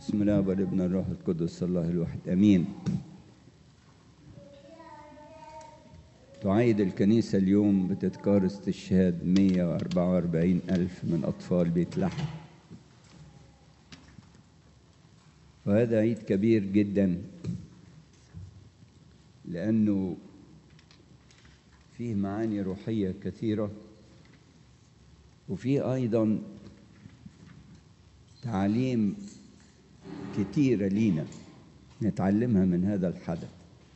بسم الله والابن الروح القدس الله الواحد امين تعيد الكنيسة اليوم بتذكار استشهاد 144 ألف من أطفال بيت لحم وهذا عيد كبير جدا لأنه فيه معاني روحية كثيرة وفيه أيضا تعاليم كتيرة لينا نتعلمها من هذا الحدث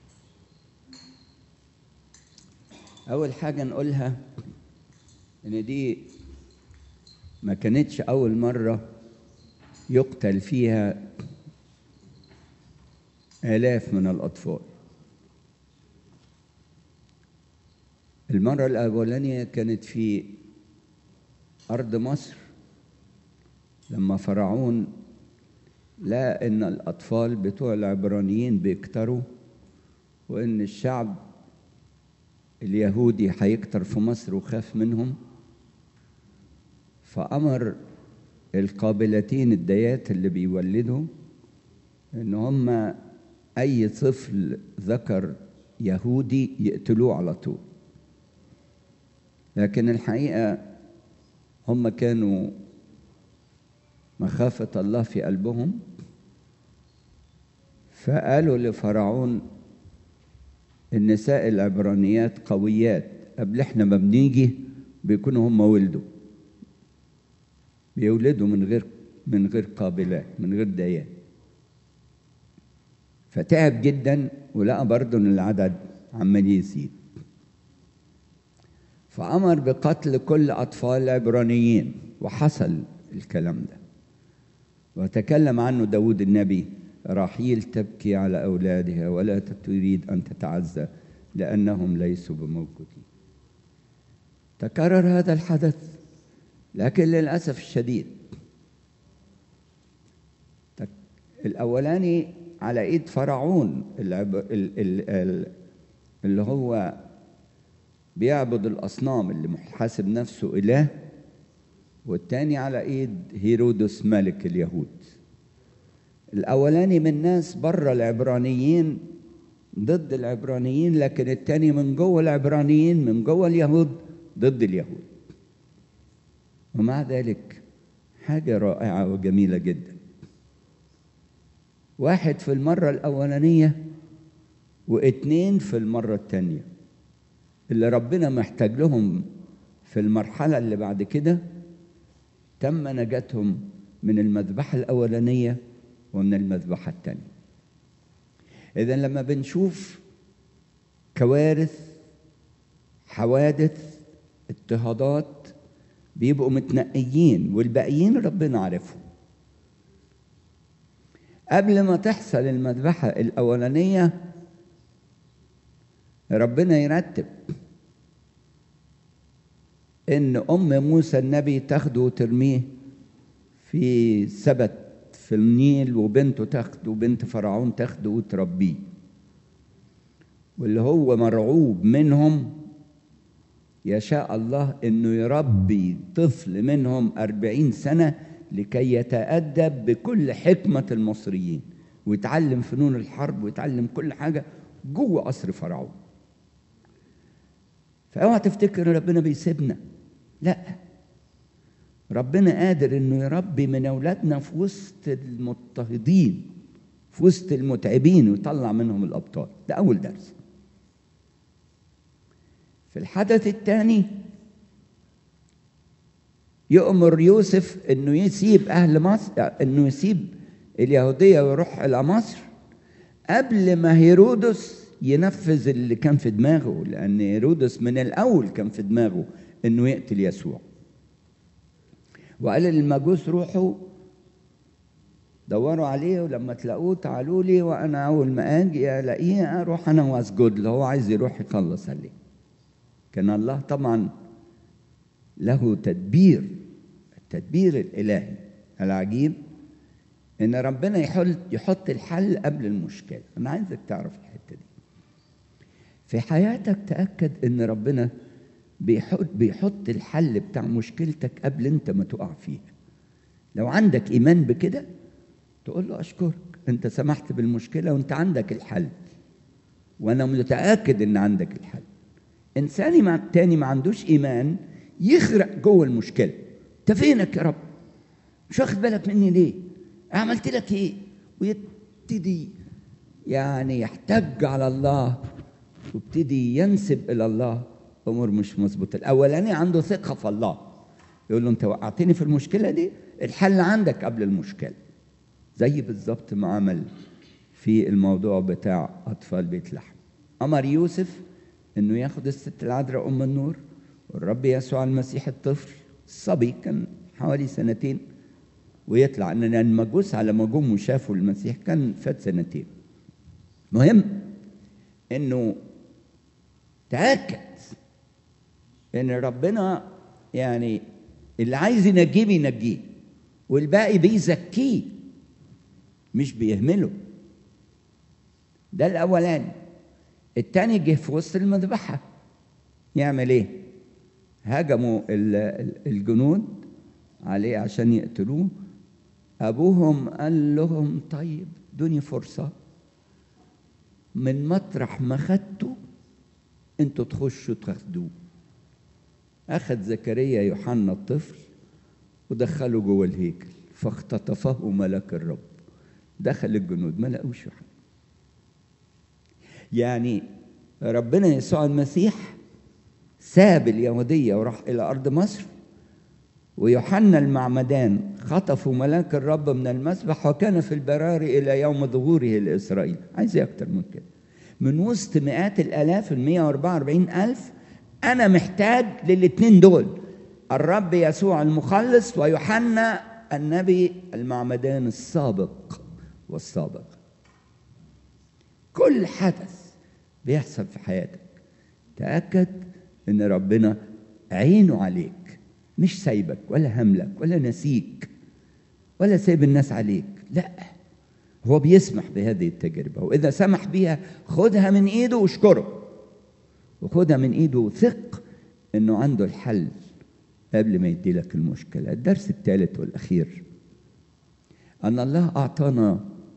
أول حاجة نقولها إن دي ما كانتش أول مرة يقتل فيها آلاف من الأطفال المرة الأولانية كانت في أرض مصر لما فرعون لقى إن الأطفال بتوع العبرانيين بيكتروا وإن الشعب اليهودي هيكتر في مصر وخاف منهم فأمر القابلتين الديات اللي بيولدوا إن هم أي طفل ذكر يهودي يقتلوه على طول لكن الحقيقة هم كانوا مخافة الله في قلبهم فقالوا لفرعون النساء العبرانيات قويات قبل احنا ما بنيجي بيكونوا هم ولدوا بيولدوا من غير من غير قابلات من غير ديات فتعب جدا ولقى برضه ان العدد عمال يزيد فأمر بقتل كل أطفال العبرانيين وحصل الكلام ده وتكلم عنه داود النبي راحيل تبكي على أولادها ولا تريد أن تتعزى لأنهم ليسوا بموجودين تكرر هذا الحدث لكن للأسف الشديد الأولاني على إيد فرعون اللي هو بيعبد الأصنام اللي حاسب نفسه إله والتاني على إيد هيرودس ملك اليهود الأولاني من ناس بره العبرانيين ضد العبرانيين لكن التاني من جوه العبرانيين من جوه اليهود ضد اليهود ومع ذلك حاجة رائعة وجميلة جدا واحد في المرة الأولانية واتنين في المرة التانية اللي ربنا محتاج لهم في المرحلة اللي بعد كده تم نجاتهم من المذبحة الأولانية ومن المذبحة الثانية إذا لما بنشوف كوارث حوادث اضطهادات بيبقوا متنقيين والباقيين ربنا عارفهم قبل ما تحصل المذبحة الأولانية ربنا يرتب إن أم موسى النبي تاخده وترميه في سبت في النيل وبنته تاخده وبنت فرعون تاخده وتربيه واللي هو مرعوب منهم يشاء الله انه يربي طفل منهم أربعين سنة لكي يتأدب بكل حكمة المصريين ويتعلم فنون الحرب ويتعلم كل حاجة جوه قصر فرعون فاوعى تفتكر ربنا بيسيبنا لا ربنا قادر انه يربي من اولادنا في وسط المضطهدين في وسط المتعبين ويطلع منهم الابطال ده اول درس في الحدث الثاني يؤمر يوسف انه يسيب اهل مصر انه يسيب اليهوديه ويروح الى مصر قبل ما هيرودس ينفذ اللي كان في دماغه لان هيرودس من الاول كان في دماغه انه يقتل يسوع وقال للمجوس روحوا دوروا عليه ولما تلاقوه تعالوا لي وانا اول ما اجي الاقيه اروح انا واسجد له هو عايز يروح يخلص عليه كان الله طبعا له تدبير التدبير الالهي العجيب ان ربنا يحط يحط الحل قبل المشكله انا عايزك تعرف الحته دي في حياتك تاكد ان ربنا بيحط بيحط الحل بتاع مشكلتك قبل انت ما تقع فيها لو عندك ايمان بكده تقول له اشكرك انت سمحت بالمشكله وانت عندك الحل وانا متاكد ان عندك الحل انساني مع تاني ما عندوش ايمان يخرق جوه المشكله انت فينك يا رب مش واخد بالك مني ليه عملت لك ايه ويبتدي يعني يحتج على الله ويبتدي ينسب الى الله امور مش مظبوطه الاولاني عنده ثقه في الله يقول له انت وقعتني في المشكله دي الحل عندك قبل المشكله زي بالظبط ما عمل في الموضوع بتاع اطفال بيت لحم امر يوسف انه ياخد الست العذراء ام النور والرب يسوع المسيح الطفل الصبي كان حوالي سنتين ويطلع ان المجوس على ما جم وشافوا المسيح كان فات سنتين مهم انه تاكد ان ربنا يعني اللي عايز ينجيه بينجيه والباقي بيزكيه مش بيهمله ده الاولاني التاني جه في وسط المذبحه يعمل ايه هجموا الجنود عليه عشان يقتلوه ابوهم قال لهم طيب دوني فرصه من مطرح ما خدته انتوا تخشوا تاخدوه اخذ زكريا يوحنا الطفل ودخله جوه الهيكل فاختطفه ملك الرب دخل الجنود ما لقوش يوحنا يعني ربنا يسوع المسيح ساب اليهودية وراح إلى أرض مصر ويوحنا المعمدان خطفوا ملاك الرب من المسبح وكان في البراري إلى يوم ظهوره لإسرائيل عايز إيه أكتر من كده من وسط مئات الآلاف المية وأربعة وأربعين ألف أنا محتاج للاتنين دول الرب يسوع المخلص ويوحنا النبي المعمدان السابق والسابق كل حدث بيحصل في حياتك تأكد إن ربنا عينه عليك مش سايبك ولا هملك ولا نسيك ولا سايب الناس عليك لا هو بيسمح بهذه التجربة وإذا سمح بيها خدها من إيده واشكره وخدها من إيده وثق إنه عنده الحل قبل ما يدي لك المشكلة الدرس الثالث والأخير أن الله أعطانا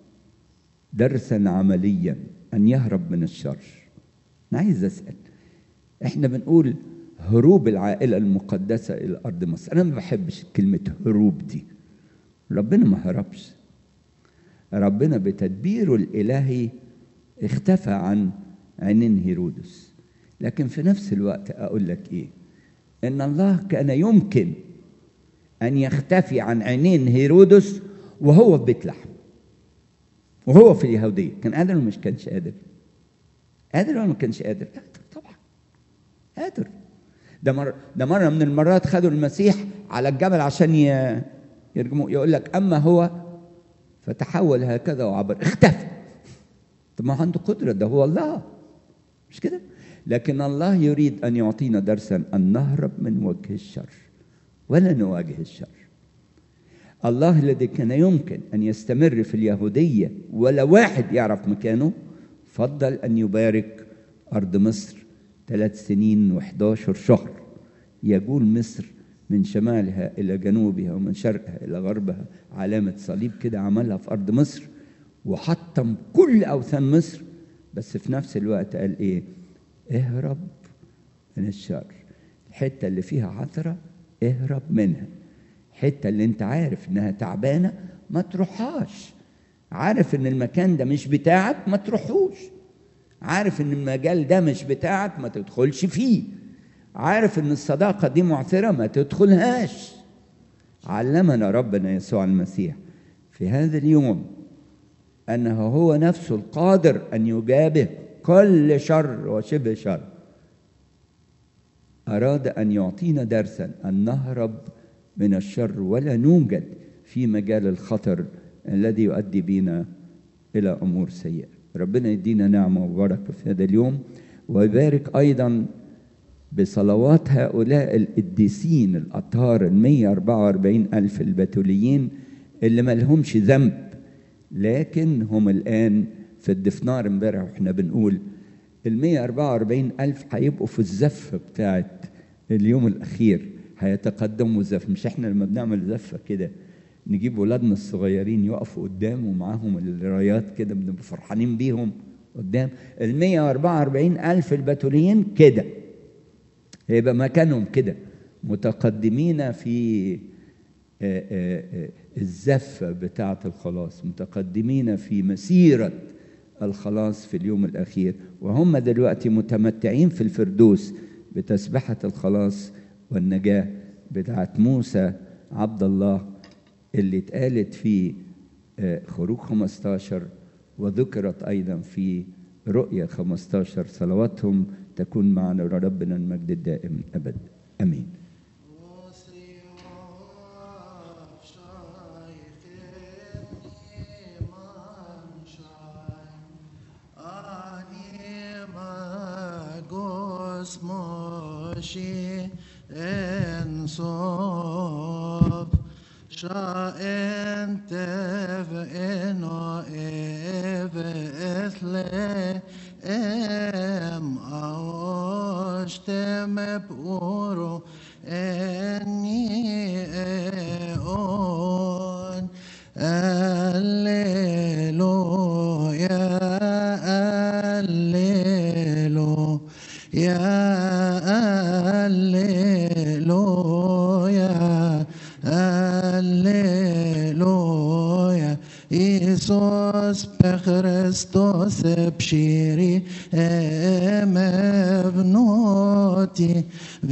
درسا عمليا أن يهرب من الشر أنا عايز أسأل إحنا بنقول هروب العائلة المقدسة إلى أرض مصر أنا ما بحبش كلمة هروب دي ربنا ما هربش ربنا بتدبيره الإلهي اختفى عن عينين هيرودس لكن في نفس الوقت أقول لك إيه إن الله كان يمكن أن يختفي عن عينين هيرودس وهو في بيت لحم وهو في اليهودية كان قادر ولا مش كانش قادر قادر ولا ما كانش قادر قادر طبعا قادر ده مرة ده مرة من المرات خدوا المسيح على الجبل عشان يرجموه يقول لك أما هو فتحول هكذا وعبر اختفى طب ما عنده قدرة ده هو الله مش كده لكن الله يريد أن يعطينا درسا أن نهرب من وجه الشر ولا نواجه الشر الله الذي كان يمكن أن يستمر في اليهودية ولا واحد يعرف مكانه فضل أن يبارك أرض مصر ثلاث سنين وحداشر شهر يجول مصر من شمالها إلى جنوبها ومن شرقها إلى غربها علامة صليب كده عملها في أرض مصر وحطم كل أوثان مصر بس في نفس الوقت قال إيه اهرب من الشر الحتة اللي فيها عثرة اهرب منها الحتة اللي انت عارف انها تعبانة ما تروحهاش عارف ان المكان ده مش بتاعك ما تروحوش عارف ان المجال ده مش بتاعك ما تدخلش فيه عارف ان الصداقة دي معثرة ما تدخلهاش علمنا ربنا يسوع المسيح في هذا اليوم انه هو نفسه القادر ان يجابه كل شر وشبه شر اراد ان يعطينا درسا ان نهرب من الشر ولا نوجد في مجال الخطر الذي يؤدي بنا الى امور سيئه ربنا يدينا نعمه وبركه في هذا اليوم ويبارك ايضا بصلوات هؤلاء القديسين الاطهار ال 144 الف البتوليين اللي ما لهمش ذنب لكن هم الان في الدفنار امبارح واحنا بنقول ال 144 الف هيبقوا في الزفه بتاعت اليوم الاخير هيتقدموا زف مش احنا لما بنعمل زفه كده نجيب ولادنا الصغيرين يقفوا قدام ومعاهم الرايات كده بنبقى فرحانين بيهم قدام ال 144 ألف البتوليين كده هيبقى مكانهم كده متقدمين في الزفة بتاعة الخلاص متقدمين في مسيرة الخلاص في اليوم الأخير وهم دلوقتي متمتعين في الفردوس بتسبحة الخلاص والنجاة بتاعت موسى عبد الله اللي اتقالت في خروج 15 وذكرت أيضا في رؤية 15 صلواتهم تكون معنا ربنا المجد الدائم أبد أمين Moshe en sof Sha'en tev eno ev ethle em aoshtem puro eni eon Alleluia Alleluia Alleluia Alleluia Iisus pe Hristos bshiri em evnoti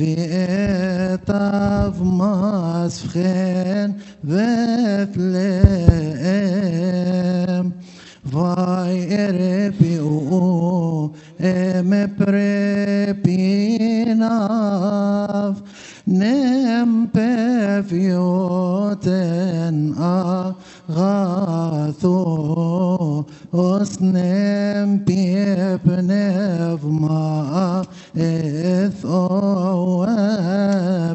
vietav masfchen Bethlehem Vai erepiu em prepinav nem pevioten agatho osnem piepnevma ethoab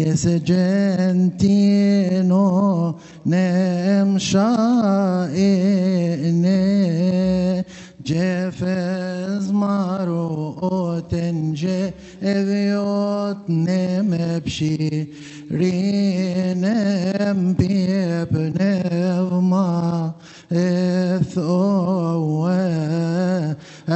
يسجنتينو نمشائني جفز مارو تنجي افيوت نمبشي رينم بيب نفما اثوى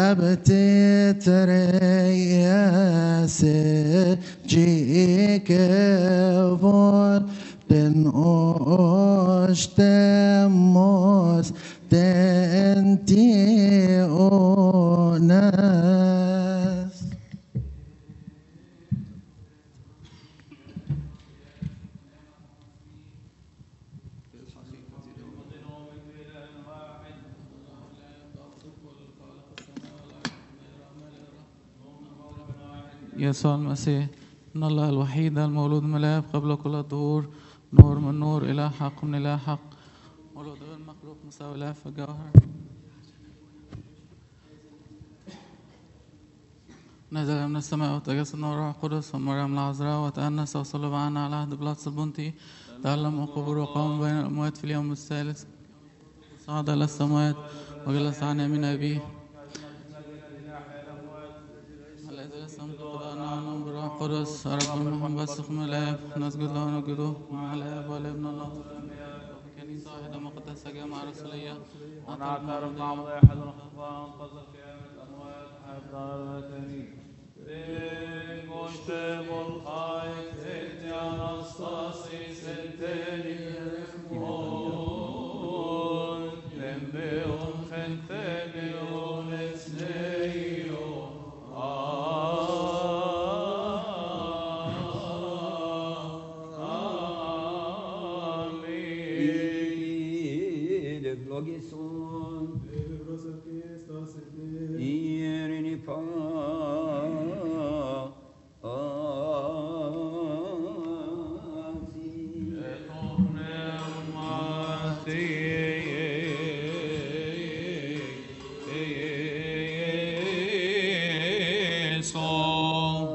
ابتترياس جيك فور تن اوشتموس تنتي اوناس يسوع المسيح إن الله الوحيد المولود من الآب قبل كل الظهور نور من نور إله حق من إله حق مولود غير مخلوق مساوي له في الجوهر نزل من السماء وتجسد نور الروح القدس ومريم العذراء وتأنس وصلب عنا على عهد بلاطس البنطي تألم وقبر وقام بين الأموات في اليوم الثالث صعد إلى السماوات وجلس عن يمين أبيه الذي لسمت قضاءنا عنهم بالروح القدس رب المحب من الآب نسجد له ونجده مع الآب والابن الله وفي كنيسة واحدة مقدسة جامعة رسولية ونعترف مع واحد ونخفى وننتظر قيامة الأموات حفظ الوثني مجتمع الخايف ستي أنستاسي سنتيني مون لمبيون خنتينيون اسليو آمين Evangelison. Irini pa. Asi. Pneumati